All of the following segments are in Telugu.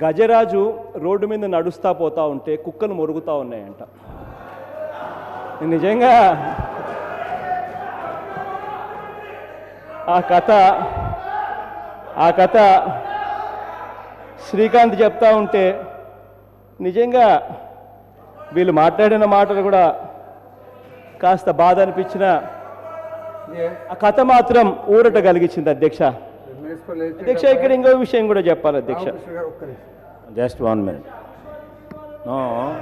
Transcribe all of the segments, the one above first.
గజరాజు రోడ్డు మీద నడుస్తా పోతా ఉంటే కుక్కలు మొరుగుతూ ఉన్నాయంట నిజంగా ఆ కథ ఆ కథ శ్రీకాంత్ చెప్తా ఉంటే నిజంగా వీళ్ళు మాట్లాడిన మాటలు కూడా కాస్త బాధ అనిపించిన ఆ కథ మాత్రం ఊరట కలిగించింది అధ్యక్ష అధ్యక్ష ఇక్కడ ఇంకో విషయం కూడా చెప్పాలి అధ్యక్ష జస్ట్ వన్ మినిట్ నో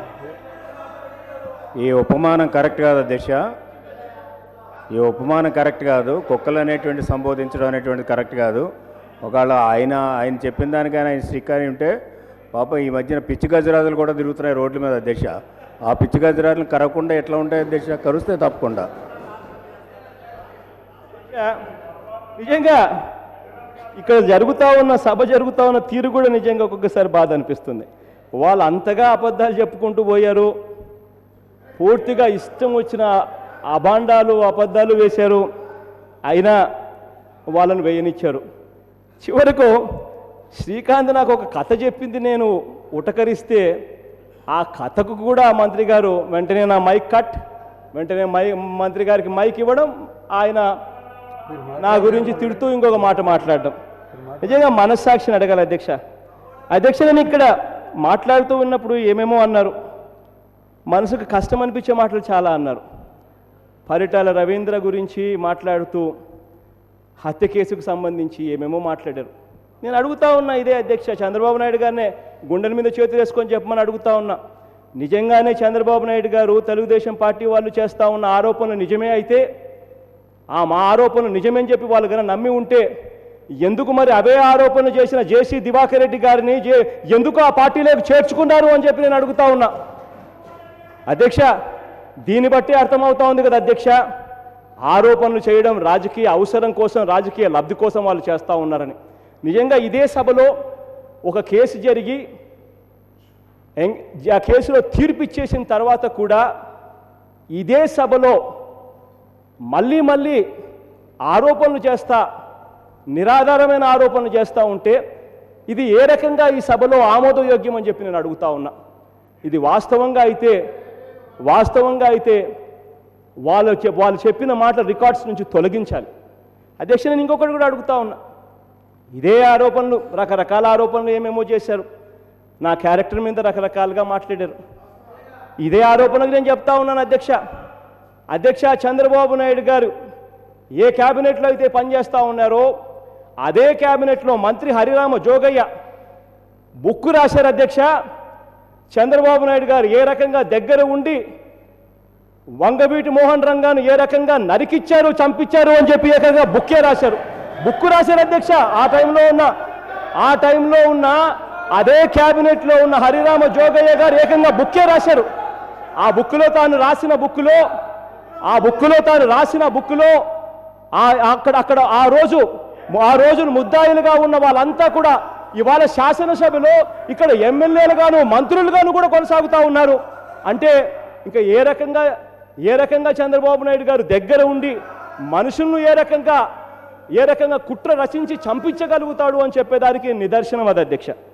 ఈ ఉపమానం కరెక్ట్ కాదు అధ్యక్ష ఈ ఉపమానం కరెక్ట్ కాదు కుక్కలు అనేటువంటి సంబోధించడం అనేటువంటి కరెక్ట్ కాదు ఒకవేళ ఆయన ఆయన చెప్పిన దానికైనా ఆయన శ్రీకారి ఉంటే పాప ఈ మధ్యన పిచ్చి గజరాజులు కూడా తిరుగుతున్నాయి రోడ్ల మీద అధ్యక్ష ఆ పిచ్చి గజరాజులు కరగకుండా ఎట్లా ఉంటాయి అధ్యక్ష కరుస్తే తప్పకుండా నిజంగా ఇక్కడ జరుగుతూ ఉన్న సభ జరుగుతూ ఉన్న తీరు కూడా నిజంగా ఒక్కొక్కసారి బాధ అనిపిస్తుంది వాళ్ళు అంతగా అబద్ధాలు చెప్పుకుంటూ పోయారు పూర్తిగా ఇష్టం వచ్చిన అభాండాలు అబద్ధాలు వేశారు అయినా వాళ్ళని వేయనిచ్చారు చివరకు శ్రీకాంత్ నాకు ఒక కథ చెప్పింది నేను ఉటకరిస్తే ఆ కథకు కూడా మంత్రి గారు వెంటనే నా మైక్ కట్ వెంటనే మై మంత్రి గారికి మైక్ ఇవ్వడం ఆయన నా గురించి తిడుతూ ఇంకొక మాట మాట్లాడడం నిజంగా మనస్సాక్షిని అడగాలి అధ్యక్ష అధ్యక్ష నేను ఇక్కడ మాట్లాడుతూ ఉన్నప్పుడు ఏమేమో అన్నారు మనసుకు కష్టం అనిపించే మాటలు చాలా అన్నారు పరిటాల రవీంద్ర గురించి మాట్లాడుతూ హత్య కేసుకు సంబంధించి ఏమేమో మాట్లాడారు నేను అడుగుతా ఉన్నా ఇదే అధ్యక్ష చంద్రబాబు నాయుడు గారినే గుండెల మీద చేతులు వేసుకొని చెప్పమని అడుగుతా ఉన్నా నిజంగానే చంద్రబాబు నాయుడు గారు తెలుగుదేశం పార్టీ వాళ్ళు చేస్తూ ఉన్న ఆరోపణలు నిజమే అయితే ఆ మా ఆరోపణలు నిజమని చెప్పి వాళ్ళు కనుక నమ్మి ఉంటే ఎందుకు మరి అవే ఆరోపణలు చేసిన జేసీ దివాకర్ రెడ్డి గారిని జే ఎందుకు ఆ పార్టీలోకి చేర్చుకున్నారు అని చెప్పి నేను అడుగుతా ఉన్నా అధ్యక్ష దీన్ని బట్టి అర్థమవుతా ఉంది కదా అధ్యక్ష ఆరోపణలు చేయడం రాజకీయ అవసరం కోసం రాజకీయ లబ్ధి కోసం వాళ్ళు చేస్తూ ఉన్నారని నిజంగా ఇదే సభలో ఒక కేసు జరిగి ఎం- ఆ కేసులో తీర్పు ఇచ్చేసిన తర్వాత కూడా ఇదే సభలో మళ్ళీ మళ్ళీ ఆరోపణలు చేస్తా నిరాధారమైన ఆరోపణలు చేస్తూ ఉంటే ఇది ఏ రకంగా ఈ సభలో ఆమోదయోగ్యం అని చెప్పి నేను అడుగుతా ఉన్నా ఇది వాస్తవంగా అయితే వాస్తవంగా అయితే వాళ్ళు చె- వాళ్ళు చెప్పిన మాట రికార్డ్స్ నుంచి తొలగించాలి అధ్యక్ష నేను ఇంకొకటి కూడా అడుగుతా ఉన్నా ఇదే ఆరోపణలు రకరకాల ఆరోపణలు ఏమేమో చేశారు నా క్యారెక్టర్ మీద రకరకాలుగా మాట్లాడారు ఇదే ఆరోపణకు నేను చెప్తా ఉన్నాను అధ్యక్ష అధ్యక్ష చంద్రబాబు నాయుడు గారు ఏ క్యాబినెట్లో అయితే పనిచేస్తూ ఉన్నారో అదే క్యాబినెట్లో మంత్రి హరిరామ జోగయ్య బుక్కు రాశారు అధ్యక్ష చంద్రబాబు నాయుడు గారు ఏ రకంగా దగ్గర ఉండి వంగవీటి మోహన్ రంగాను ఏ రకంగా నరికిచ్చారు చంపించారు అని చెప్పి ఏకంగా బుక్కే రాశారు బుక్కు రాశారు అధ్యక్ష ఆ టైంలో ఉన్న ఆ టైంలో ఉన్న అదే క్యాబినెట్లో ఉన్న హరిరామ జోగయ్య గారు ఏకంగా బుక్కే రాశారు ఆ బుక్కులో తాను రాసిన బుక్కులో ఆ బుక్కులో తాను రాసిన బుక్కులో ఆ అక్కడ అక్కడ ఆ రోజు ఆ రోజును ముద్దాయిలుగా ఉన్న వాళ్ళంతా కూడా ఇవాళ శాసనసభలో ఇక్కడ ఎమ్మెల్యేలుగాను మంత్రులుగాను కూడా కొనసాగుతూ ఉన్నారు అంటే ఇంకా ఏ రకంగా ఏ రకంగా చంద్రబాబు నాయుడు గారు దగ్గర ఉండి మనుషులను ఏ రకంగా ఏ రకంగా కుట్ర రచించి చంపించగలుగుతాడు అని చెప్పేదానికి నిదర్శనం అది అధ్యక్ష